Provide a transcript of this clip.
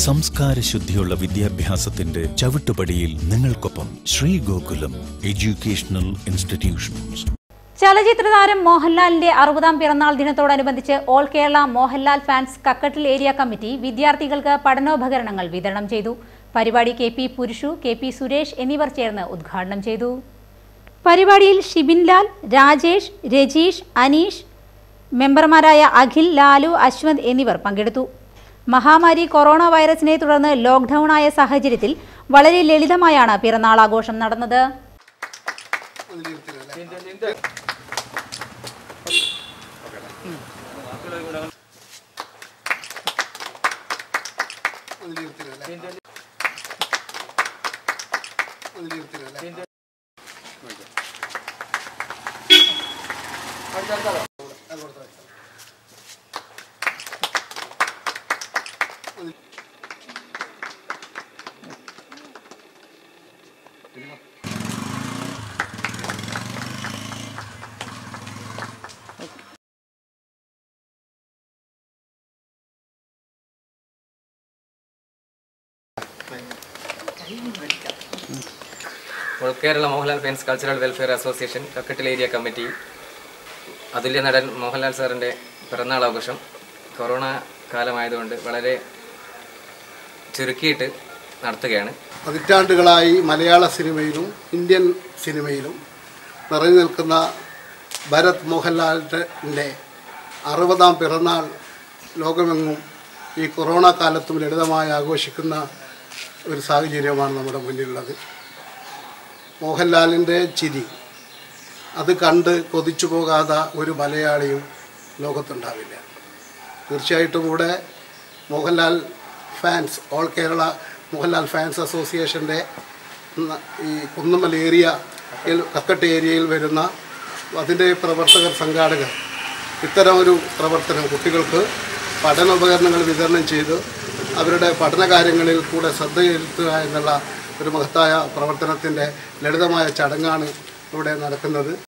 സംസ്കാര ശുദ്ധിയുള്ള വിദ്യാഭ്യാസത്തിന്റെ ചവിട്ടുപടിയിൽ നിങ്ങൾക്കൊപ്പം ശ്രീ ഗോകുലം എഡ്യൂക്കേഷണൽ ഇൻസ്റ്റിറ്റ്യൂഷൻസ് ചലച്ചിത്ര താരം മോഹൻലാലിന്റെ അറുപതാം പിറന്നാൾ ദിനത്തോടനുബന്ധിച്ച് all Kerala Mohanlal fans Kakkattil area committee വിദ്യാർത്ഥികൾക്ക് പഠനോപകരണങ്ങൾ വിതരണം ചെയ്തു പരിപാടി K P Purushu K P Suresh എന്നിവർ ചേർന്ന് ഉദ്ഘാടനം ചെയ്തു പരിപാടിയിൽ ഷിബിൻലാൽ രാജേഷ് രജീഷ് അനീഷ് മെമ്പർമാരായ അഖിൽ ലാലു അശ്വന്ത് എന്നിവർ പങ്കെടുത്തു മഹാമാരി കൊറോണ വൈറസിനെ തുടർന്ന് ലോക്ക്ഡൌൺ ആയ സാഹചര്യത്തിൽ വളരെ ലളിതമായാണ് പിറന്നാൾ ആഘോഷം നടന്നത് all Kerala Mohanlal fans cultural welfare association Kakkattil area committee അതുല്യ നടൻ മോഹൻലാൽ സാറിൻ്റെ പിറന്നാൾ ആഘോഷം കൊറോണ കാലമായതുകൊണ്ട് വളരെ ചുരുക്കിയിട്ട് നടത്തുകയാണ് പതിറ്റാണ്ടുകളായി മലയാള സിനിമയിലും ഇന്ത്യൻ സിനിമയിലും നിറഞ്ഞു നിൽക്കുന്ന ഭരത് മോഹൻലാലിൻ്റെ അറുപതാം പിറന്നാൾ ലോകമെങ്ങും ഈ കൊറോണ കാലത്തും ലളിതമായി ആഘോഷിക്കുന്ന ഒരു സാഹചര്യമാണ് നമ്മുടെ മുന്നിലുള്ളത് മോഹൻലാലിൻ്റെ ചിരി അത് കണ്ട് കൊതിച്ചു പോകാത്ത ഒരു മലയാളിയും ലോകത്തുണ്ടാവില്ല തീർച്ചയായിട്ടും ഇവിടെ Mohanlal fans all Kerala Mohanlal fans അസോസിയേഷൻ്റെ ന- ഈ കുന്നമൽ ഏരിയ കക്കട്ട് ഏരിയയിൽ വരുന്ന അതിൻ്റെ പ്രവർത്തകർ സംഘാടകർ ഇത്തരം ഒരു പ്രവർത്തനം കുട്ടികൾക്ക് പഠനോപകരണങ്ങൾ വിതരണം ചെയ്ത് അവരുടെ പഠന കാര്യങ്ങളിൽ കൂടെ ശ്രദ്ധ ചെലുത്തുക എന്നുള്ള ഒരു മഹത്തായ പ്രവർത്തനത്തിൻ്റെ ലളിതമായ ചടങ്ങാണ് ഇവിടെ നടക്കുന്നത്